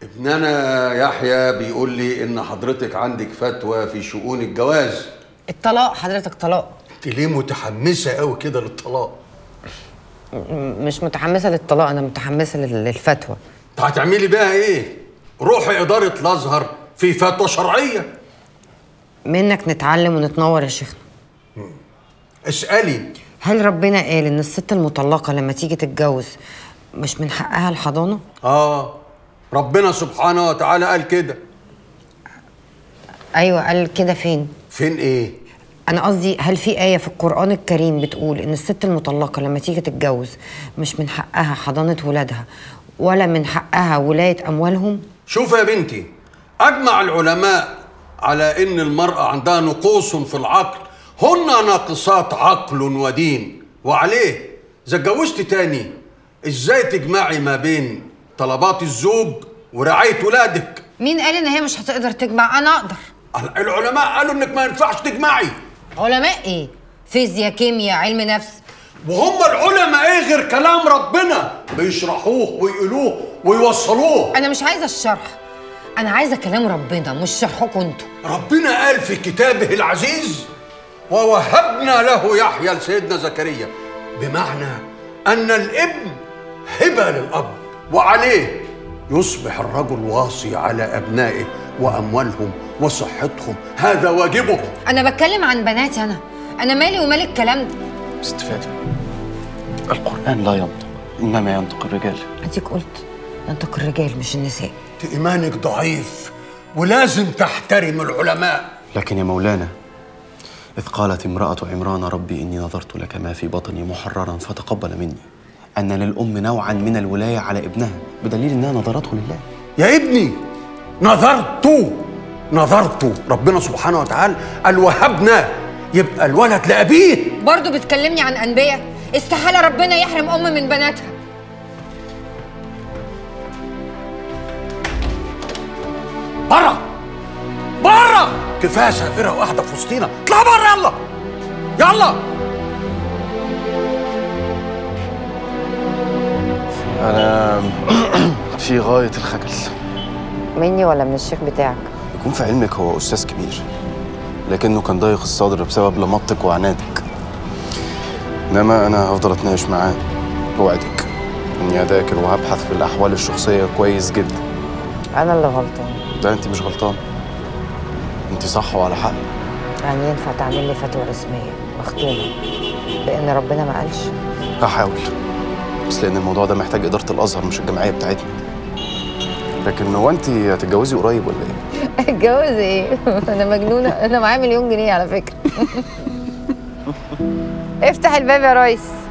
ابننا يحيى بيقول لي ان حضرتك عندك فتوى في شؤون الجواز الطلاق حضرتك طلاق انت ليه متحمسه قوي كده للطلاق م- مش متحمسه للطلاق انا متحمسه لل- للفتوى انت هتعملي بيها ايه روحي اداره الازهر في فتوى شرعيه منك نتعلم ونتنور يا شيخنا اسالي هل ربنا قال ان الست المطلقه لما تيجي تتجوز مش من حقها الحضانه اه ربنا سبحانه وتعالى قال كده ايوه قال كده فين فين ايه انا قصدي هل في ايه في القران الكريم بتقول ان الست المطلقه لما تيجي تتجوز مش من حقها حضانه ولادها ولا من حقها ولايه اموالهم شوف يا بنتي اجمع العلماء على ان المراه عندها نقوص في العقل هن ناقصات عقل ودين وعليه اذا اتجوزت تاني ازاي تجمعي ما بين طلبات الزوج ورعايه ولادك مين قال ان هي مش هتقدر تجمع انا اقدر العلماء قالوا انك ما ينفعش تجمعي علماء ايه فيزياء كيمياء علم نفس وهم العلماء ايه غير كلام ربنا بيشرحوه ويقولوه ويوصلوه انا مش عايزه الشرح انا عايزه كلام ربنا مش شرحكم انتوا ربنا قال في كتابه العزيز ووهبنا له يحيى لسيدنا زكريا بمعنى ان الابن هبه للاب وعليه يصبح الرجل واصي على ابنائه واموالهم وصحتهم هذا واجبه انا بتكلم عن بناتي انا انا مالي ومال الكلام ده ست فاتن القرآن لا ينطق إنما ينطق الرجال اديك قلت ينطق الرجال مش النساء انت ايمانك ضعيف ولازم تحترم العلماء لكن يا مولانا إذ قالت امرأة عمران ربي إني نظرت لك ما في بطني محررا فتقبل مني أن للأم نوعا من الولاية على ابنها بدليل إنها نظرته لله يا ابني نظرت نظرت ربنا سبحانه وتعالى قال وهبنا يبقى الولد لأبيه برضه بتكلمني عن انبياء استحاله ربنا يحرم ام من بناتها بره بره كفايه سافره واحده في وسطينا اطلع بره يلا يلا أنا في غاية الخجل مني ولا من الشيخ بتاعك يكون في علمك هو أستاذ كبير لكنه كان ضيق الصدر بسبب لمطك وعنادك إنما أنا هفضل أتناقش معاه أوعدك إني أذاكر وهبحث في الأحوال الشخصية كويس جدا انا اللي غلطان ده أنت مش غلطان أنت صح وعلى حق يعني ينفع تعمل لي فتوى رسميه مختومه بان ربنا ما قالش هحاول بس لأن الموضوع ده محتاج إدارة الأزهر مش الجمعية بتاعتنا لكن هو أنت هتتجوزي قريب ولا إيه؟ اتجوز ايه انا مجنونه انا معايا مليون جنيه على فكره افتح الباب يا ريس